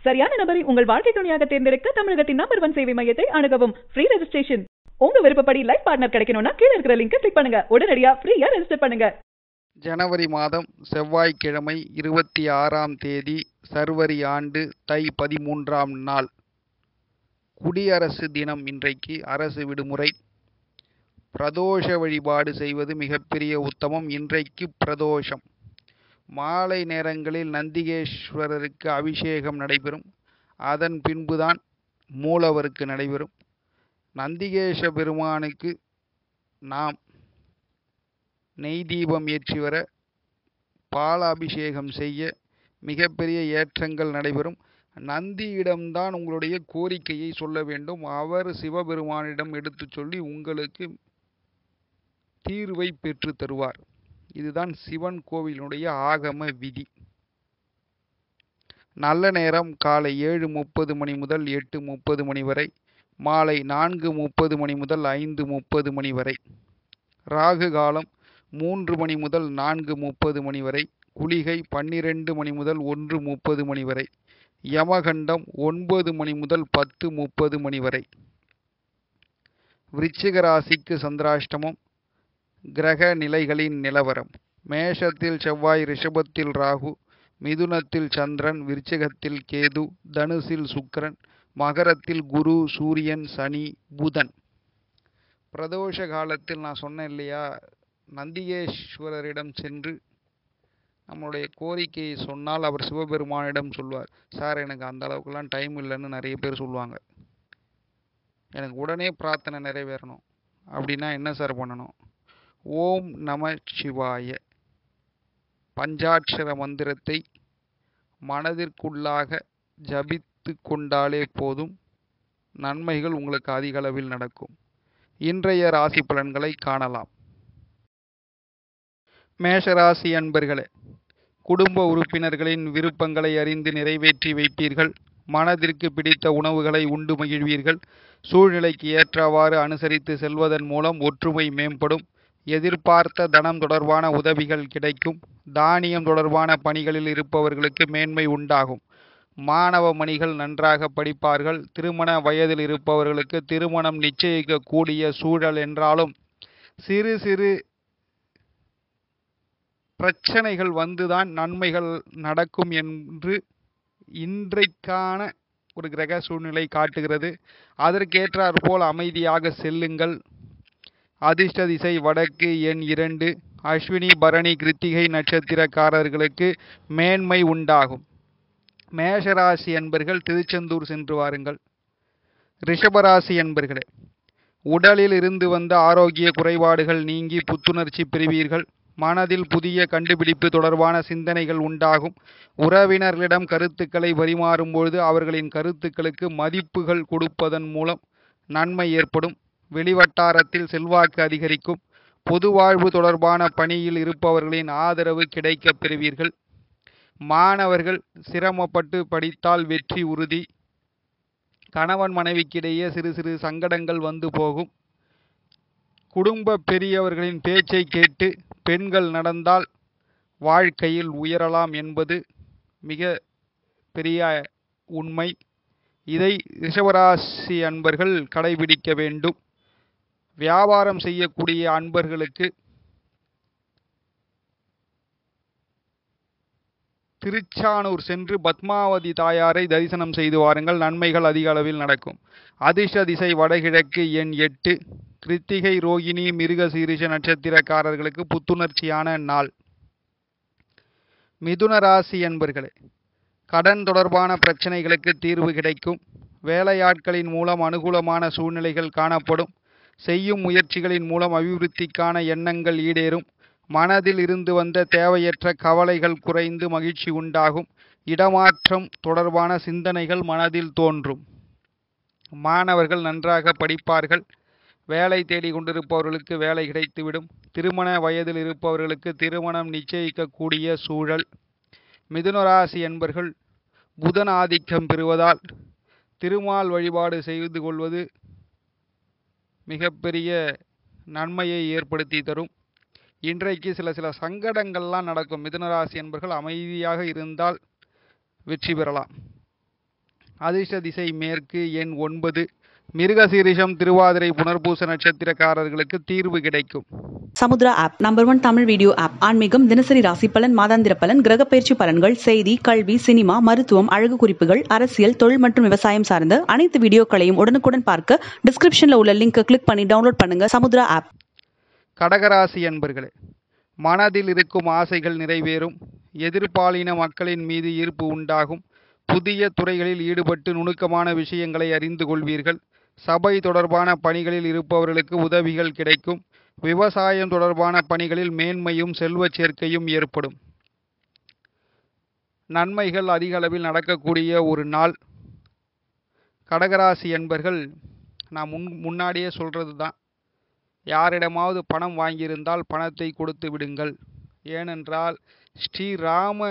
சரியான நபரை உங்கள் வாழ்க்கை துணையாக தேர்ந்தெடுக்க தமிழகத்தின் நம்பர் ஒன் சேவை மையத்தை அணுகவும் ஃப்ரீ ரெஜிஸ்ட்ரேஷன் உங்க விருப்பப்படி லைஃப் பார்ட்னர் கிடைக்கணும்னா கீழ இருக்கிற லிங்கை கிளிக் பண்ணுங்க உடனடியா ஃப்ரீயா ரெஜிஸ்டர் பண்ணுங்க ஜனவரி மாதம் செவ்வாய்க்கிழமை இருபத்தி ஆறாம் தேதி சர்வரி ஆண்டு தை பதிமூன்றாம் நாள் குடியரசு தினம் இன்றைக்கு அரசு விடுமுறை பிரதோஷ வழிபாடு செய்வது மிகப்பெரிய உத்தமம் இன்றைக்கு பிரதோஷம் மாலை நேரங்களில் நந்திகேஸ்வரருக்கு அபிஷேகம் நடைபெறும் அதன் பின்புதான் மூலவருக்கு நடைபெறும் நந்திகேஷ பெருமானுக்கு நாம் நெய் தீபம் ஏற்றி வர பாலாபிஷேகம் செய்ய மிகப்பெரிய ஏற்றங்கள் நடைபெறும் நந்தியிடம்தான் உங்களுடைய கோரிக்கையை சொல்ல வேண்டும் அவர் சிவபெருமானிடம் எடுத்துச் சொல்லி உங்களுக்கு தீர்வை பெற்று தருவார் இதுதான் சிவன் கோவிலினுடைய ஆகம விதி நல்ல நேரம் காலை ஏழு முப்பது மணி முதல் எட்டு முப்பது மணி வரை மாலை நான்கு முப்பது மணி முதல் ஐந்து முப்பது மணி வரை ராகு காலம் மூன்று மணி முதல் நான்கு முப்பது மணி வரை குளிகை பன்னிரெண்டு மணி முதல் ஒன்று முப்பது மணி வரை யமகண்டம் ஒன்பது மணி முதல் பத்து முப்பது மணி வரை விருச்சிக ராசிக்கு சந்திராஷ்டமம் கிரக நிலைகளின் நிலவரம் மேஷத்தில் செவ்வாய் ரிஷபத்தில் ராகு மிதுனத்தில் சந்திரன் விருச்சிகத்தில் கேது தனுசில் சுக்கிரன் மகரத்தில் குரு சூரியன் சனி புதன் பிரதோஷ காலத்தில் நான் சொன்னேன் இல்லையா நந்திகேஸ்வரரிடம் சென்று நம்மளுடைய கோரிக்கையை சொன்னால் அவர் சிவபெருமானிடம் சொல்வார் சார் எனக்கு அந்த அளவுக்குலாம் டைம் இல்லைன்னு நிறைய பேர் சொல்லுவாங்க எனக்கு உடனே பிரார்த்தனை நிறைவேறணும் அப்படின்னா என்ன சார் பண்ணணும் ஓம் நம சிவாய பஞ்சாட்சர மந்திரத்தை மனதிற்குள்ளாக ஜபித்து கொண்டாலே போதும் நன்மைகள் உங்களுக்கு அதிக அளவில் நடக்கும் இன்றைய ராசி பலன்களை காணலாம் மேஷராசி அன்பர்களே குடும்ப உறுப்பினர்களின் விருப்பங்களை அறிந்து நிறைவேற்றி வைப்பீர்கள் மனதிற்கு பிடித்த உணவுகளை உண்டு மகிழ்வீர்கள் சூழ்நிலைக்கு ஏற்றவாறு அனுசரித்து செல்வதன் மூலம் ஒற்றுமை மேம்படும் எதிர்பார்த்த தனம் தொடர்பான உதவிகள் கிடைக்கும் தானியம் தொடர்பான பணிகளில் இருப்பவர்களுக்கு மேன்மை உண்டாகும் மாணவ மணிகள் நன்றாக படிப்பார்கள் திருமண வயதில் இருப்பவர்களுக்கு திருமணம் நிச்சயிக்கக்கூடிய சூழல் என்றாலும் சிறு சிறு பிரச்சனைகள் வந்துதான் நன்மைகள் நடக்கும் என்று இன்றைக்கான ஒரு கிரக சூழ்நிலை காட்டுகிறது அதற்கேற்றாற் போல் அமைதியாக செல்லுங்கள் அதிர்ஷ்ட திசை வடக்கு எண் இரண்டு அஸ்வினி பரணி கிருத்திகை நட்சத்திரக்காரர்களுக்கு மேன்மை உண்டாகும் மேஷராசி என்பர்கள் திருச்செந்தூர் சென்று வாருங்கள் ரிஷபராசி என்பர்களே உடலில் இருந்து வந்த ஆரோக்கிய குறைபாடுகள் நீங்கி புத்துணர்ச்சி பெறுவீர்கள் மனதில் புதிய கண்டுபிடிப்பு தொடர்பான சிந்தனைகள் உண்டாகும் உறவினர்களிடம் கருத்துக்களை பரிமாறும் பொழுது அவர்களின் கருத்துக்களுக்கு மதிப்புகள் கொடுப்பதன் மூலம் நன்மை ஏற்படும் வெளிவட்டாரத்தில் செல்வாக்கு அதிகரிக்கும் பொது வாழ்வு தொடர்பான பணியில் இருப்பவர்களின் ஆதரவு கிடைக்கப் பெறுவீர்கள் மாணவர்கள் சிரமப்பட்டு படித்தால் வெற்றி உறுதி கணவன் மனைவிக்கிடையே சிறு சிறு சங்கடங்கள் வந்து போகும் குடும்ப பெரியவர்களின் பேச்சை கேட்டு பெண்கள் நடந்தால் வாழ்க்கையில் உயரலாம் என்பது மிக பெரிய உண்மை இதை ரிஷபராசி அன்பர்கள் கடைபிடிக்க வேண்டும் வியாபாரம் செய்யக்கூடிய அன்பர்களுக்கு திருச்சானூர் சென்று பத்மாவதி தாயாரை தரிசனம் செய்து வாருங்கள் நன்மைகள் அதிக அளவில் நடக்கும் அதிர்ஷ்ட திசை வடகிழக்கு எண் எட்டு கிருத்திகை ரோகிணி மிருக சீரிஷ நட்சத்திரக்காரர்களுக்கு புத்துணர்ச்சியான நாள் மிதுன ராசி என்பர்களே கடன் தொடர்பான பிரச்சனைகளுக்கு தீர்வு கிடைக்கும் வேலையாட்களின் மூலம் அனுகூலமான சூழ்நிலைகள் காணப்படும் செய்யும் முயற்சிகளின் மூலம் அபிவிருத்திக்கான எண்ணங்கள் ஈடேறும் மனதில் இருந்து வந்த தேவையற்ற கவலைகள் குறைந்து மகிழ்ச்சி உண்டாகும் இடமாற்றம் தொடர்பான சிந்தனைகள் மனதில் தோன்றும் மாணவர்கள் நன்றாக படிப்பார்கள் வேலை தேடி கொண்டிருப்பவர்களுக்கு வேலை கிடைத்துவிடும் திருமண வயதில் இருப்பவர்களுக்கு திருமணம் நிச்சயிக்கக்கூடிய சூழல் மிதுனராசி என்பர்கள் புதன் ஆதிக்கம் பெறுவதால் திருமால் வழிபாடு செய்து கொள்வது மிகப்பெரிய நன்மையை ஏற்படுத்தி தரும் இன்றைக்கு சில சில சங்கடங்கள்லாம் நடக்கும் மிதுனராசி என்பர்கள் அமைதியாக இருந்தால் வெற்றி பெறலாம் அதிர்ஷ்ட திசை மேற்கு எண் ஒன்பது மிருகசீரிஷம் திருவாதிரை புனர்பூச நட்சத்திரக்காரர்களுக்கு தீர்வு கிடைக்கும் Samudra app number one Tamil video app ஆன்மீகம் தினசரி ராசி பலன் மாதாந்திர பலன் கிரக பயிற்சி பலன்கள் செய்தி கல்வி சினிமா மருத்துவம் அழகு குறிப்புகள் அரசியல் தொழில் மற்றும் விவசாயம் சார்ந்த அனைத்து வீடியோக்களையும் உடனுக்குடன் பார்க்க டிஸ்கிரிப்ஷன்ல உள்ள லிங்கை கிளிக் பண்ணி டவுன்லோட் பண்ணுங்க சமுத்ரா ஆப் கடகராசி அன்பர்களே மனதில் இருக்கும் ஆசைகள் நிறைவேறும் எதிர்பாலின மக்களின் மீது ஈர்ப்பு உண்டாகும் புதிய துறைகளில் ஈடுபட்டு நுணுக்கமான விஷயங்களை அறிந்து கொள்வீர்கள் சபை தொடர்பான பணிகளில் இருப்பவர்களுக்கு உதவிகள் கிடைக்கும் விவசாயம் தொடர்பான பணிகளில் மேன்மையும் செல்வச் சேர்க்கையும் ஏற்படும் நன்மைகள் அதிக அளவில் நடக்கக்கூடிய ஒரு நாள் கடகராசி என்பர்கள் நான் முன் முன்னாடியே சொல்கிறது தான் யாரிடமாவது பணம் வாங்கியிருந்தால் பணத்தை கொடுத்து விடுங்கள் ஏனென்றால் ஸ்ரீராம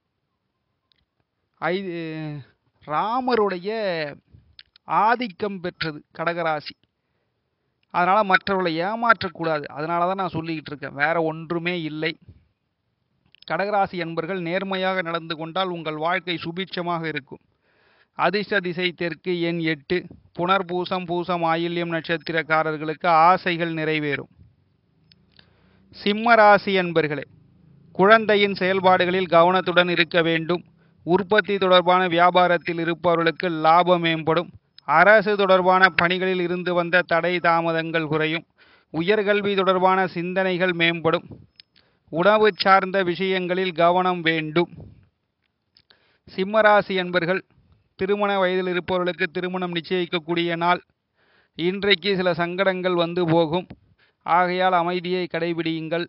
ஐ ராமருடைய ஆதிக்கம் பெற்றது கடகராசி அதனால் மற்றவர்களை ஏமாற்றக்கூடாது அதனால தான் நான் சொல்லிக்கிட்டு இருக்கேன் வேற ஒன்றுமே இல்லை கடகராசி என்பர்கள் நேர்மையாக நடந்து கொண்டால் உங்கள் வாழ்க்கை சுபிட்சமாக இருக்கும் அதிர்ஷ்ட திசை தெற்கு எண் எட்டு புனர்பூசம் பூசம் ஆயில்யம் நட்சத்திரக்காரர்களுக்கு ஆசைகள் நிறைவேறும் சிம்ம ராசி என்பர்களே குழந்தையின் செயல்பாடுகளில் கவனத்துடன் இருக்க வேண்டும் உற்பத்தி தொடர்பான வியாபாரத்தில் இருப்பவர்களுக்கு லாபம் மேம்படும் அரசு தொடர்பான பணிகளில் இருந்து வந்த தடை தாமதங்கள் குறையும் உயர்கல்வி தொடர்பான சிந்தனைகள் மேம்படும் உணவு சார்ந்த விஷயங்களில் கவனம் வேண்டும் சிம்மராசி என்பர்கள் திருமண வயதில் இருப்பவர்களுக்கு திருமணம் நிச்சயிக்கக்கூடிய நாள் இன்றைக்கு சில சங்கடங்கள் வந்து போகும் ஆகையால் அமைதியை கடைபிடியுங்கள்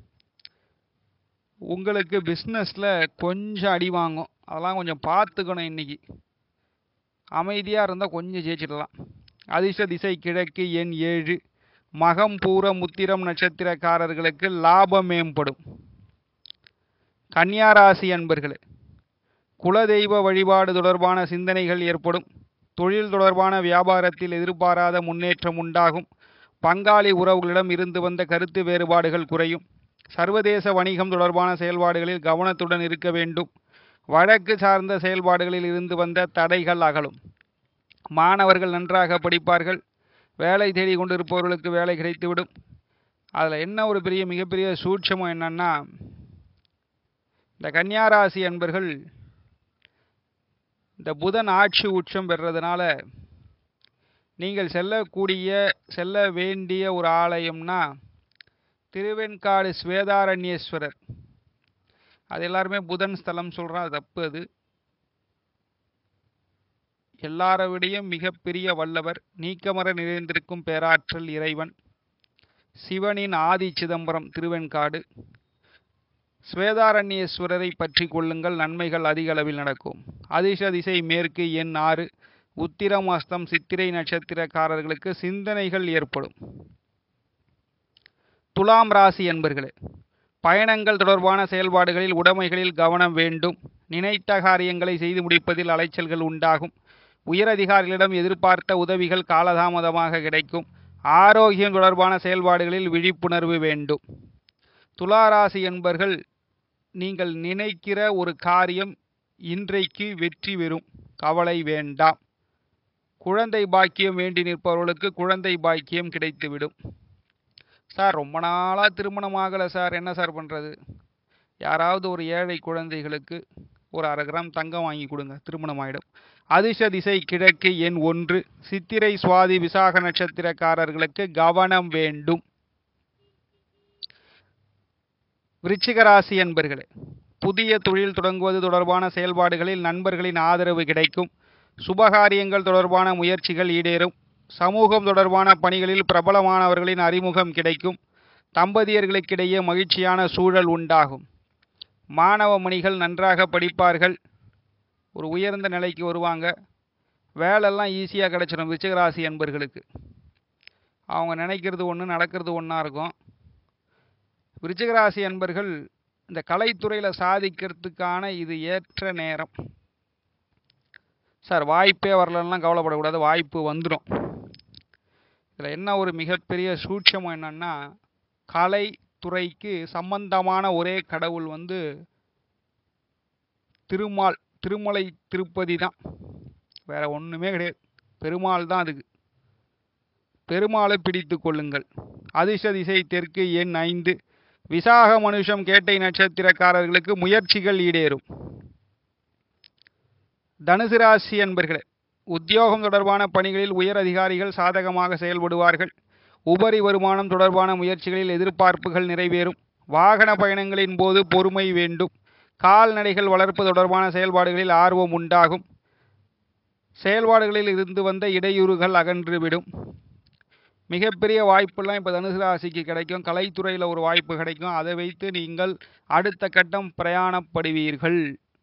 உங்களுக்கு பிஸ்னஸில் கொஞ்சம் அடி வாங்கும் அதெல்லாம் கொஞ்சம் பார்த்துக்கணும் இன்னைக்கு அமைதியாக இருந்தால் கொஞ்சம் ஜெயிச்சிடலாம் அதிர்ஷ்ட திசை கிழக்கு எண் ஏழு மகம் பூரம் முத்திரம் நட்சத்திரக்காரர்களுக்கு லாபம் மேம்படும் கன்னியாராசி அன்பர்களே குலதெய்வ வழிபாடு தொடர்பான சிந்தனைகள் ஏற்படும் தொழில் தொடர்பான வியாபாரத்தில் எதிர்பாராத முன்னேற்றம் உண்டாகும் பங்காளி உறவுகளிடம் இருந்து வந்த கருத்து வேறுபாடுகள் குறையும் சர்வதேச வணிகம் தொடர்பான செயல்பாடுகளில் கவனத்துடன் இருக்க வேண்டும் வழக்கு சார்ந்த செயல்பாடுகளில் இருந்து வந்த தடைகள் அகலும் மாணவர்கள் நன்றாக படிப்பார்கள் வேலை தேடி கொண்டிருப்பவர்களுக்கு வேலை கிடைத்துவிடும் அதில் என்ன ஒரு பெரிய மிகப்பெரிய சூட்சமம் என்னன்னா இந்த கன்னியாராசி அன்பர்கள் இந்த புதன் ஆட்சி உச்சம் பெறுறதுனால நீங்கள் செல்லக்கூடிய செல்ல வேண்டிய ஒரு ஆலயம்னா திருவெண்காடு ஸ்வேதாரண்யேஸ்வரர் அது எல்லாருமே புதன் ஸ்தலம் சொல்கிறோம் அது தப்பு அது எல்லாரை விடையும் மிகப்பெரிய வல்லவர் நீக்கமர நிறைந்திருக்கும் பேராற்றல் இறைவன் சிவனின் ஆதி சிதம்பரம் திருவெண்காடு ஸ்வேதாரண்யேஸ்வரரை பற்றி கொள்ளுங்கள் நன்மைகள் அதிக அளவில் நடக்கும் அதிர்ஷ்ட திசை மேற்கு எண் ஆறு உத்திரம் அஸ்தம் சித்திரை நட்சத்திரக்காரர்களுக்கு சிந்தனைகள் ஏற்படும் துலாம் ராசி என்பர்களே பயணங்கள் தொடர்பான செயல்பாடுகளில் உடைமைகளில் கவனம் வேண்டும் நினைத்த காரியங்களை செய்து முடிப்பதில் அலைச்சல்கள் உண்டாகும் உயரதிகாரிகளிடம் எதிர்பார்த்த உதவிகள் காலதாமதமாக கிடைக்கும் ஆரோக்கியம் தொடர்பான செயல்பாடுகளில் விழிப்புணர்வு வேண்டும் துளாராசி என்பர்கள் நீங்கள் நினைக்கிற ஒரு காரியம் இன்றைக்கு வெற்றி பெறும் கவலை வேண்டாம் குழந்தை பாக்கியம் வேண்டி நிற்பவர்களுக்கு குழந்தை பாக்கியம் கிடைத்துவிடும் சார் ரொம்ப நாளாக திருமணம் ஆகலை சார் என்ன சார் பண்ணுறது யாராவது ஒரு ஏழை குழந்தைகளுக்கு ஒரு அரை கிராம் தங்கம் வாங்கி கொடுங்க திருமணம் ஆகிடும் அதிர்ஷ்ட திசை கிழக்கு எண் ஒன்று சித்திரை சுவாதி விசாக நட்சத்திரக்காரர்களுக்கு கவனம் வேண்டும் விருச்சிக ராசி என்பர்களே புதிய தொழில் தொடங்குவது தொடர்பான செயல்பாடுகளில் நண்பர்களின் ஆதரவு கிடைக்கும் சுபகாரியங்கள் தொடர்பான முயற்சிகள் ஈடேறும் சமூகம் தொடர்பான பணிகளில் பிரபலமானவர்களின் அறிமுகம் கிடைக்கும் தம்பதியர்களுக்கிடையே மகிழ்ச்சியான சூழல் உண்டாகும் மாணவ மணிகள் நன்றாக படிப்பார்கள் ஒரு உயர்ந்த நிலைக்கு வருவாங்க வேலைலாம் ஈஸியாக கிடைச்சிடும் விருச்சிகராசி என்பர்களுக்கு அவங்க நினைக்கிறது ஒன்று நடக்கிறது ஒன்றா இருக்கும் விருச்சிகராசி என்பர்கள் இந்த கலைத்துறையில் சாதிக்கிறதுக்கான இது ஏற்ற நேரம் சார் வாய்ப்பே வரலன்னா கவலைப்படக்கூடாது வாய்ப்பு வந்துடும் இதில் என்ன ஒரு மிகப்பெரிய சூட்சம் என்னன்னா கலைத்துறைக்கு சம்பந்தமான ஒரே கடவுள் வந்து திருமால் திருமலை திருப்பதி தான் வேற ஒன்றுமே கிடையாது பெருமாள் தான் அதுக்கு பெருமாளை பிடித்து கொள்ளுங்கள் அதிர்ஷ்ட திசை தெற்கு எண் ஐந்து விசாக மனுஷம் கேட்டை நட்சத்திரக்காரர்களுக்கு முயற்சிகள் ஈடேறும் தனுசு ராசி அன்பர்களே உத்தியோகம் தொடர்பான பணிகளில் உயர் அதிகாரிகள் சாதகமாக செயல்படுவார்கள் உபரி வருமானம் தொடர்பான முயற்சிகளில் எதிர்பார்ப்புகள் நிறைவேறும் வாகன பயணங்களின் போது பொறுமை வேண்டும் கால்நடைகள் வளர்ப்பு தொடர்பான செயல்பாடுகளில் ஆர்வம் உண்டாகும் செயல்பாடுகளில் இருந்து வந்த இடையூறுகள் அகன்றுவிடும் மிகப்பெரிய வாய்ப்பெல்லாம் இப்போ தனுசு ராசிக்கு கிடைக்கும் கலைத்துறையில் ஒரு வாய்ப்பு கிடைக்கும் அதை வைத்து நீங்கள் அடுத்த கட்டம் பிரயாணப்படுவீர்கள்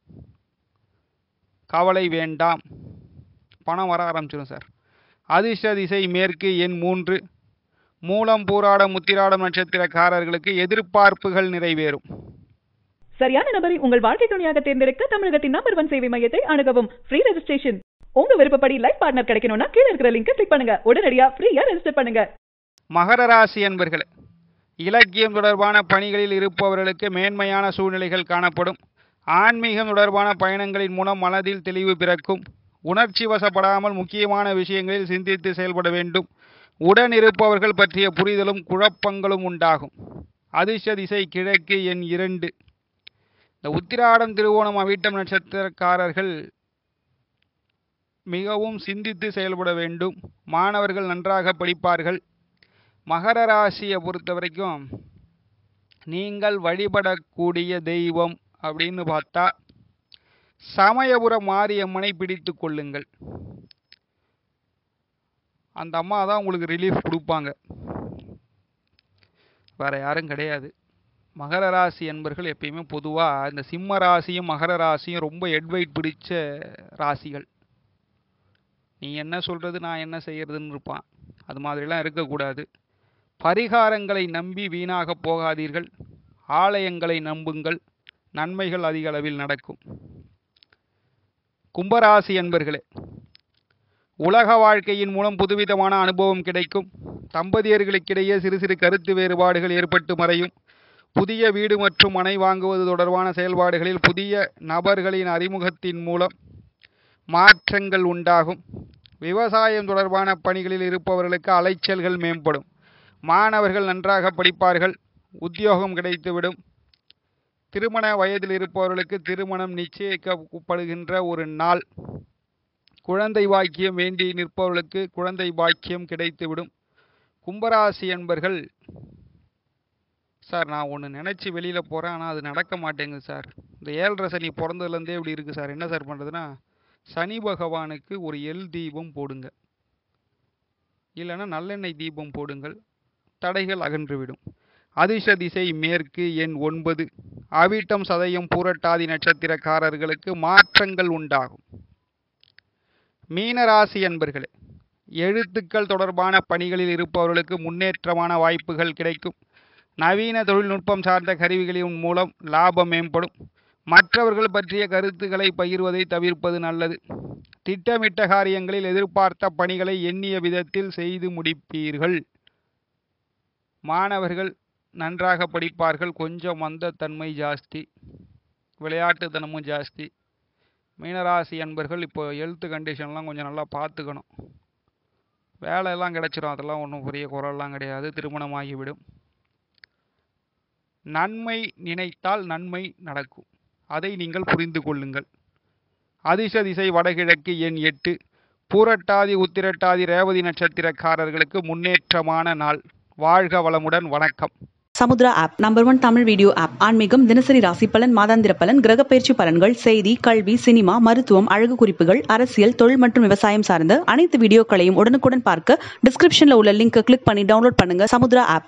கவலை வேண்டாம் பணம் வர ஆரம்பிச்சிடும் சார் அதிர்ஷ்ட திசை மேற்கு எண் மூன்று மூலம் பூராடம் முத்திராடம் நட்சத்திரக்காரர்களுக்கு எதிர்பார்ப்புகள் நிறைவேறும் சரியான நபரை உங்கள் வாழ்க்கை துணையாக தேர்ந்தெடுக்க தமிழகத்தின் நம்பர் ஒன் சேவை மையத்தை அணுகவும் ஃப்ரீ ரெஜிஸ்ட்ரேஷன் உங்க விருப்பப்படி லைஃப் பார்ட்னர் கிடைக்கணும்னா கீழ இருக்கிற லிங்கை கிளிக் பண்ணுங்க உடனடியா ஃப்ரீயா ரெஜிஸ்டர் பண்ணுங்க மகர ராசி என்பர்களே இலக்கியம் தொடர்பான பணிகளில் இருப்பவர்களுக்கு மேன்மையான சூழ்நிலைகள் காணப்படும் ஆன்மீகம் தொடர்பான பயணங்களின் மூலம் மனதில் தெளிவு பிறக்கும் உணர்ச்சி வசப்படாமல் முக்கியமான விஷயங்களில் சிந்தித்து செயல்பட வேண்டும் உடன் இருப்பவர்கள் பற்றிய புரிதலும் குழப்பங்களும் உண்டாகும் அதிர்ஷ்ட திசை கிழக்கு எண் இரண்டு இந்த உத்திராடம் திருவோணம் அவிட்டம் நட்சத்திரக்காரர்கள் மிகவும் சிந்தித்து செயல்பட வேண்டும் மாணவர்கள் நன்றாக படிப்பார்கள் மகர ராசியை பொறுத்த வரைக்கும் நீங்கள் வழிபடக்கூடிய தெய்வம் அப்படின்னு பார்த்தா சமயபுர மாரியம்மனை பிடித்து கொள்ளுங்கள் அந்த அம்மா தான் உங்களுக்கு ரிலீஃப் கொடுப்பாங்க வேற யாரும் கிடையாது மகர ராசி என்பர்கள் எப்பயுமே பொதுவாக இந்த சிம்ம ராசியும் மகர ராசியும் ரொம்ப எட்வைட் பிடிச்ச ராசிகள் நீ என்ன சொல்றது நான் என்ன செய்யறதுன்னு இருப்பான் அது மாதிரிலாம் இருக்கக்கூடாது பரிகாரங்களை நம்பி வீணாக போகாதீர்கள் ஆலயங்களை நம்புங்கள் நன்மைகள் அதிக அளவில் நடக்கும் கும்பராசி என்பர்களே உலக வாழ்க்கையின் மூலம் புதுவிதமான அனுபவம் கிடைக்கும் தம்பதியர்களுக்கிடையே சிறு சிறு கருத்து வேறுபாடுகள் ஏற்பட்டு மறையும் புதிய வீடு மற்றும் மனை வாங்குவது தொடர்பான செயல்பாடுகளில் புதிய நபர்களின் அறிமுகத்தின் மூலம் மாற்றங்கள் உண்டாகும் விவசாயம் தொடர்பான பணிகளில் இருப்பவர்களுக்கு அலைச்சல்கள் மேம்படும் மாணவர்கள் நன்றாக படிப்பார்கள் உத்தியோகம் கிடைத்துவிடும் திருமண வயதில் இருப்பவர்களுக்கு திருமணம் நிச்சயிக்கப்படுகின்ற ஒரு நாள் குழந்தை பாக்கியம் வேண்டி நிற்பவர்களுக்கு குழந்தை பாக்கியம் கிடைத்துவிடும் கும்பராசி என்பர்கள் சார் நான் ஒன்று நினச்சி வெளியில் போகிறேன் ஆனால் அது நடக்க மாட்டேங்குது சார் இந்த ஏழரை சனி பிறந்ததுலேருந்தே இப்படி இருக்குது சார் என்ன சார் பண்ணுறதுன்னா சனி பகவானுக்கு ஒரு எல் தீபம் போடுங்க இல்லைன்னா நல்லெண்ணெய் தீபம் போடுங்கள் தடைகள் அகன்றுவிடும் அதிர்ஷ்ட திசை மேற்கு எண் ஒன்பது அவிட்டம் சதயம் பூரட்டாதி நட்சத்திரக்காரர்களுக்கு மாற்றங்கள் உண்டாகும் மீனராசி என்பர்களே எழுத்துக்கள் தொடர்பான பணிகளில் இருப்பவர்களுக்கு முன்னேற்றமான வாய்ப்புகள் கிடைக்கும் நவீன தொழில்நுட்பம் சார்ந்த கருவிகளின் மூலம் லாபம் மேம்படும் மற்றவர்கள் பற்றிய கருத்துக்களை பகிர்வதை தவிர்ப்பது நல்லது திட்டமிட்ட காரியங்களில் எதிர்பார்த்த பணிகளை எண்ணிய விதத்தில் செய்து முடிப்பீர்கள் மாணவர்கள் நன்றாக படிப்பார்கள் கொஞ்சம் மந்தத்தன்மை ஜாஸ்தி விளையாட்டுத்தனமும் ஜாஸ்தி மீனராசி அன்பர்கள் இப்போ ஹெல்த் கண்டிஷன்லாம் கொஞ்சம் நல்லா பார்த்துக்கணும் வேலையெல்லாம் கிடைச்சிரும் அதெல்லாம் ஒன்றும் பெரிய குறையெல்லாம் கிடையாது திருமணமாகிவிடும் நன்மை நினைத்தால் நன்மை நடக்கும் அதை நீங்கள் புரிந்து கொள்ளுங்கள் அதிர்ஷ்ட திசை வடகிழக்கு எண் எட்டு பூரட்டாதி உத்திரட்டாதி ரேவதி நட்சத்திரக்காரர்களுக்கு முன்னேற்றமான நாள் வாழ்க வளமுடன் வணக்கம் Samudra app number one Tamil video app ஆன்மீகம் தினசரி ராசி பலன் மாதாந்திர பலன் கிரகப்பயிற்சி பலன்கள் செய்தி கல்வி சினிமா மருத்துவம் அழகு குறிப்புகள் அரசியல் தொழில் மற்றும் விவசாயம் சார்ந்த அனைத்து வீடியோக்களையும் உடனுக்குடன் பார்க்க டிஸ்கிரிப்ஷன்ல உள்ள லிங்கை கிளிக் பண்ணி டவுன்லோட் பண்ணுங்க சமுத்ரா ஆப்